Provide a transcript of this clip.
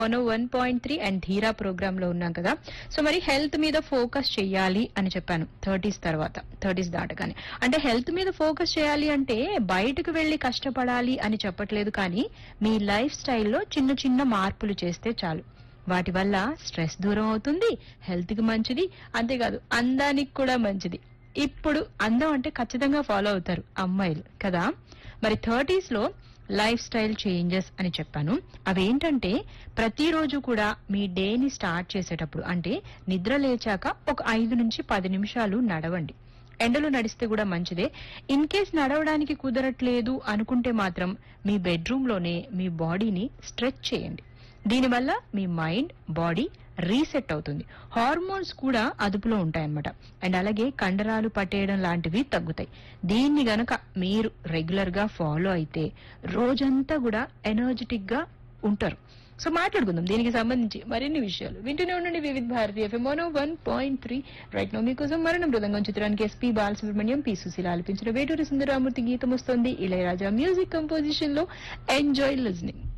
one one point three and Dheera program లో ఉన్నాం కదా సో మరి హెల్త్ మీద ఫోకస్ చేయాలి అని చెప్పాను థర్టీస్ తర్వాత థర్టీస్ దాటగానే అంటే హెల్త్ మీద ఫోకస్ చేయాలి అంటే బయటకు వెళ్లి కష్టపడాలి అని చెప్పట్లేదు కానీ మీ లైఫ్ స్టైల్లో చిన్న చిన్న మార్పులు చేస్తే చాలు వాటి వల్ల స్ట్రెస్ దూరం అవుతుంది హెల్త్ కి మంచిది అంతేకాదు అందానికి కూడా మంచిది ఇప్పుడు అందం అంటే ఖచ్చితంగా ఫాలో అవుతారు అమ్మాయిలు కదా మరి థర్టీస్ లో లైఫ్ స్టైల్ చేంజెస్ అని చెప్పాను అవేంటంటే ప్రతిరోజు కూడా మీ డేని స్టార్ట్ చేసేటప్పుడు అంటే నిద్ర లేచాక ఒక ఐదు నుంచి పది నిమిషాలు నడవండి ఎండలో నడిస్తే కూడా మంచిదే ఇన్ కేస్ నడవడానికి కుదరట్లేదు అనుకుంటే మాత్రం మీ బెడ్రూమ్ లోనే మీ బాడీని స్ట్రెచ్ చేయండి దీనివల్ల మీ మైండ్ బాడీ రీసెట్ అవుతుంది హార్మోన్స్ కూడా అదుపులో ఉంటాయన్నమాట అండ్ అలాగే కండరాలు పట్టేయడం లాంటివి తగ్గుతాయి దీన్ని గనక మీరు రెగ్యులర్ గా ఫాలో అయితే రోజంతా కూడా ఎనర్జెటిక్ గా ఉంటారు సో మాట్లాడుకుందాం దీనికి సంబంధించి మరిన్ని విషయాలు వింటూనే ఉండండి Vividh Bharati FM one point three right now మీకోసం మరణ మృదంగం చిత్రానికి ఎస్పీ బాలసుబ్రహ్మణ్యం పి సుశీల ఆలపించిన వేటూరి సుందరామూర్తి గీతం వస్తోంది ఇళయరాజా మ్యూజిక్ కంపోజిషన్ లో ఎంజాయ్ లిజనింగ్